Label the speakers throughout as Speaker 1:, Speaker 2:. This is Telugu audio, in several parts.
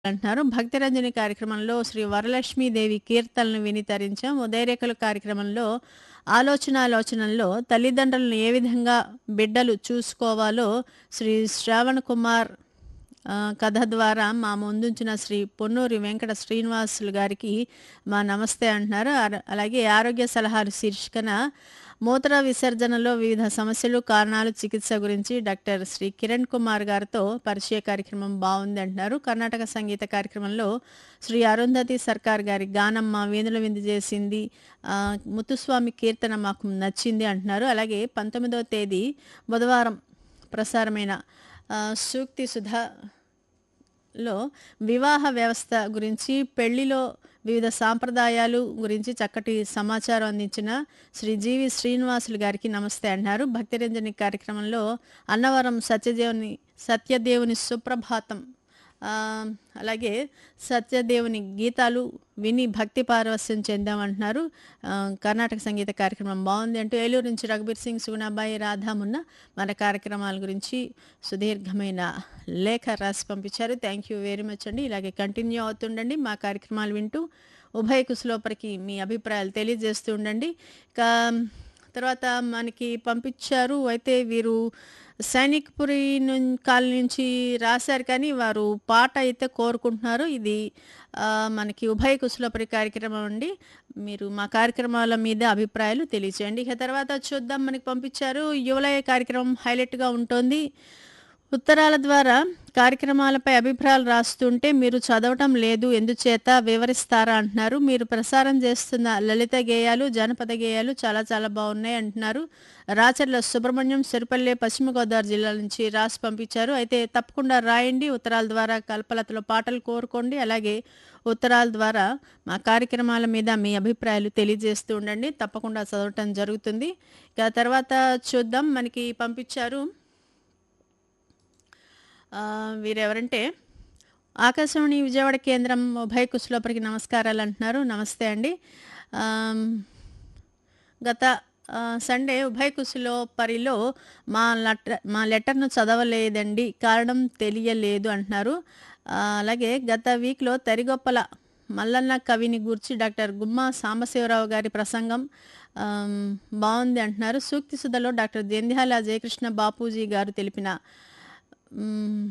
Speaker 1: అంటున్నారు. భక్తిరంజని కార్యక్రమంలో శ్రీ వరలక్ష్మీదేవి కీర్తనలు విని తరించాం. ఉదయరేఖలు కార్యక్రమంలో ఆలోచనాలోచనల్లో తల్లిదండ్రులను ఏ విధంగా బిడ్డలు చూసుకోవాలో శ్రీ శ్రావణ్ కుమార్ ఆహ్, కథ ద్వారా మా ముందుంచిన శ్రీ పొన్నూరి వెంకట శ్రీనివాసులు గారికి మా నమస్తే అంటున్నారు. అర అలాగే ఆరోగ్య సలహాలు శీర్షికన మూత్ర విసర్జనలో వివిధ సమస్యలు, కారణాలు, చికిత్స గురించి డాక్టర్ శ్రీ కిరణ్ కుమార్ గారితో పరిచయ కార్యక్రమం బావుంది అంటున్నారు. కర్ణాటక సంగీత కార్యక్రమంలో శ్రీ అరుంధతి సర్కార్ గారి గానం మా వీణుల విందు చేసింది. ఆహ్, ముత్తుస్వామి కీర్తన మాకు నచ్చింది అంటున్నారు. అలాగే 19వ తేదీ బుధవారం ప్రసారమైన ఆహ్, సూక్తి సుధలో వివాహ వ్యవస్థ గురించి, పెళ్లిలో వివిధ సాంప్రదాయాలు గురించి చక్కటి సమాచారం అందించిన శ్రీ జీవి శ్రీనివాసులు గారికి నమస్తే అంటున్నారు. భక్తిరంజని కార్యక్రమంలో అన్నవరం సత్యదేవుని సత్యదేవుని సుప్రభాతం ఆహ్, అలాగే సత్యదేవుని గీతాలు విని భక్తి పారవస్యం చెందామంటున్నారు. ఆహ్, కర్ణాటక సంగీత కార్యక్రమం బావుంది అంటూ ఏలూరు నుంచి రఘుబీర్ సింగ్, సుగుణాబాయి, రాధా మున్న మన కార్యక్రమాల గురించి సుదీర్ఘమైన లేఖ రాసి పంపించారు. థ్యాంక్ యూ వెరీ మచ్ అండి. ఇలాగే కంటిన్యూ అవుతుండండి. మా కార్యక్రమాలు వింటూ ఉభయ కుశలోపరికి మీ అభిప్రాయాలు తెలియజేస్తూ ఉండండి. ఇక తర్వాత మనకి పంపించారు. అయితే వీరు సైనిక్‌పురి నుం కాలనీ నుంచి రాశారు కానీ వారు పాట అయితే కోరుకుంటున్నారు. ఇది ఆహ్, మనకి ఉభయ కుశలోపరి కార్యక్రమం అండి. మీరు మా కార్యక్రమాల మీద అభిప్రాయాలు తెలియచేయండి. ఇక తర్వాత చూద్దాం మనకి పంపించారు. యువలయ కార్యక్రమం హైలైట్‌గా ఉంటోంది. ఉత్తరాల ద్వారా కార్యక్రమాలపై అభిప్రాయాలు రాస్తుంటే మీరు చదవటం లేదు ఎందుచేత వివరిస్తారా అంటున్నారు. మీరు ప్రసారం చేస్తున్న లలిత గేయాలు, జానపద గేయాలు చాలా చాలా బావున్నాయి అంటున్నారు. రాచర్ల సుబ్రహ్మణ్యం, సిరిపల్లె, పశ్చిమ గోదావరి జిల్లాల నుంచి రాసి పంపించారు. అయితే తప్పకుండా రాయండి. ఉత్తరాల ద్వారా కల్పలతలో పాటలు కోరుకోండి. అలాగే ఉత్తరాల ద్వారా మా కార్యక్రమాల మీద మీ అభిప్రాయాలు తెలియజేస్తూ ఉండండి. తప్పకుండా చదవటం జరుగుతుంది. ఇక తర్వాత చూద్దాం మనకి పంపించారు. ఆహ్, వీరెవరంటే ఆకాశవాణి విజయవాడ కేంద్రం ఉభయ కుశలోపరికి నమస్కారాలు అంటున్నారు. నమస్తే అండి. ఆహ్, గత ఆహ్, సండే ఉభయ కుశలోపరిలో మా లెట మా లెటర్‌ను చదవలేదండి. కారణం తెలియలేదు అంటున్నారు. ఆహ్, అలాగే గత వీక్‌లో తరిగొప్పల మల్లన్న కవిని గూర్చి డాక్టర్ గుమ్మా సాంబశివరావు గారి ప్రసంగం ఆహ్, బావుంది అంటున్నారు. సూక్తి సుధలో డాక్టర్ జంధ్యాల జయకృష్ణ బాపూజీ గారు తెలిపిన హ్మ్.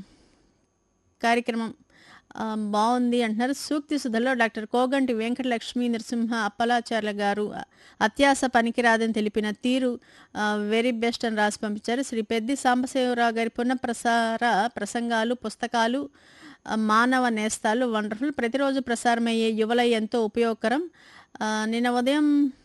Speaker 1: కార్యక్రమం ఆహ్, బావుంది అంటున్నారు. సూక్తి సుధలో డాక్టర్ కోగంటి వెంకట లక్ష్మీ నరసింహ అప్పలాచార్ల గారు అత్యాస పనికిరాదని తెలిపిన తీరు ఆహ్, వెరీ బెస్ట్ అని రాసి పంపించారు. శ్రీ పెద్ది సాంబశివరావు గారి పునఃప్రసార ప్రసంగాలు, పుస్తకాలు ఆహ్, మానవ నేస్తాలు వండర్‌ఫుల్. ప్రతిరోజు ప్రసారమయ్యే యువలయ ఎంతో ఉపయోగకరం. ఆహ్, నిన్న ఉదయం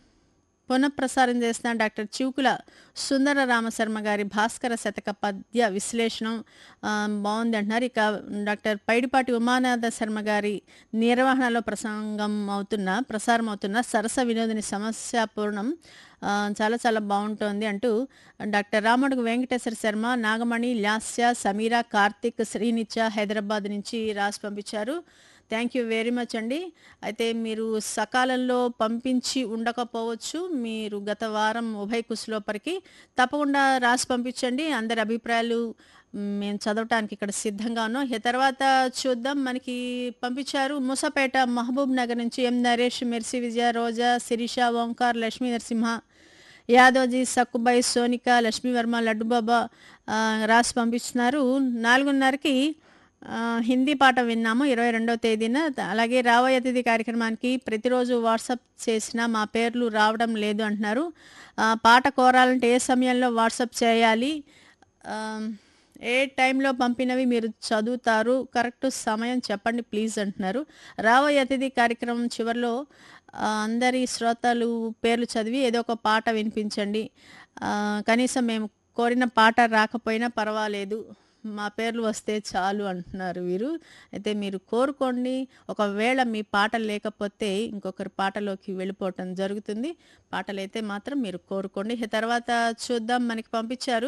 Speaker 1: పునఃప్రసారం చేసిన డాక్టర్ చివుకుల సుందర రామశర్మ గారి భాస్కర శతక పద్య విశ్లేషణం ఆహ్, బావుంది అంటున్నారు. ఇక డాక్టర్ పైడిపాటి ఉమానాథ శర్మ గారి నిర్వహణలో ప్రసంగం అవుతున్న ప్రసారం అవుతున్న సరస వినోదిని సమస్యాపూర్ణం ఆహ్, చాలా చాలా బావుంటోంది అంటూ డాక్టర్ రామడుగు వెంకటేశ్వర శర్మ, నాగమణి, లాస్య, సమీర, కార్తిక్, శ్రీనిత్య హైదరాబాద్ నుంచి రాసి పంపించారు. థ్యాంక్ యూ వెరీ మచ్ అండి. అయితే మీరు సకాలంలో పంపించి ఉండకపోవచ్చు. మీరు గత వారం ఉభయ కుశలోపరికి తప్పకుండా రాసి పంపించండి. అందరి అభిప్రాయాలు మేము చదవటానికి ఇక్కడ సిద్ధంగా ఉన్నాం. ఇక తర్వాత చూద్దాం మనకి పంపించారు. మూసాపేట మహబూబ్ నగర్ నుంచి ఎం నరేష్, మెర్సీ విజయ, రోజా, శిరీష, ఓంకార్, లక్ష్మీ నరసింహ, యాదవ్‌జీ, సక్కుబాయి, సోనిక, లక్ష్మీవర్మ, లడ్డుబాబా ఆహ్, రాసి పంపిస్తున్నారు. 4:30కి ఆహ్, హిందీ పాట విన్నాము 22వ తేదీన. అలాగే రాబోయే అతిథి కార్యక్రమానికి ప్రతిరోజు వాట్సాప్ చేసినా మా పేర్లు రావడం లేదు అంటున్నారు. ఆహ్, పాట కోరాలంటే ఏ సమయంలో వాట్సాప్ చేయాలి? ఆహ్, ఏ టైంలో పంపినవి మీరు చదువుతారు? కరెక్ట్ సమయం చెప్పండి ప్లీజ్ అంటున్నారు. రాబోయే అతిథి కార్యక్రమం చివర్లో ఆహ్, అందరి శ్రోతలు పేర్లు చదివి ఏదో ఒక పాట వినిపించండి. ఆహ్, కనీసం మేము కోరిన పాట రాకపోయినా పర్వాలేదు. మా పేర్లు వస్తే చాలు అంటున్నారు వీరు. అయితే మీరు కోరుకోండి. ఒకవేళ మీ పాట లేకపోతే ఇంకొకరి పాటలోకి వెళ్ళిపోవటం జరుగుతుంది. పాటలైతే మాత్రం మీరు కోరుకోండి. ఇక తర్వాత చూద్దాం మనకి పంపించారు.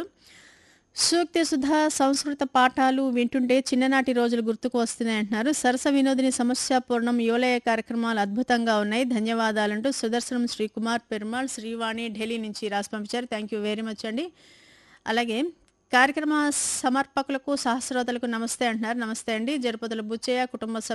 Speaker 1: సూక్తి సుధ సంస్కృత పాఠాలు వింటుంటే చిన్ననాటి రోజులు గుర్తుకు వస్తున్నాయి అంటున్నారు. సరస వినోదిని సమస్యాపూర్ణం యువలయ కార్యక్రమాలు అద్భుతంగా ఉన్నాయి. ధన్యవాదాలంటూ సుదర్శనం శ్రీకుమార్ పెరుమాళ్, శ్రీవాణి ఢిల్లీ నుంచి రాసి పంపించారు. థ్యాంక్ యూ వెరీ మచ్ అండి. అలాగే కార్యక్రమ సమర్పకులకు, సహస్రోతలకు నమస్తే అంటున్నారు. నమస్తే అండి. జరుపతుల బుచ్చయ్య కుటుంబ సభ్యులు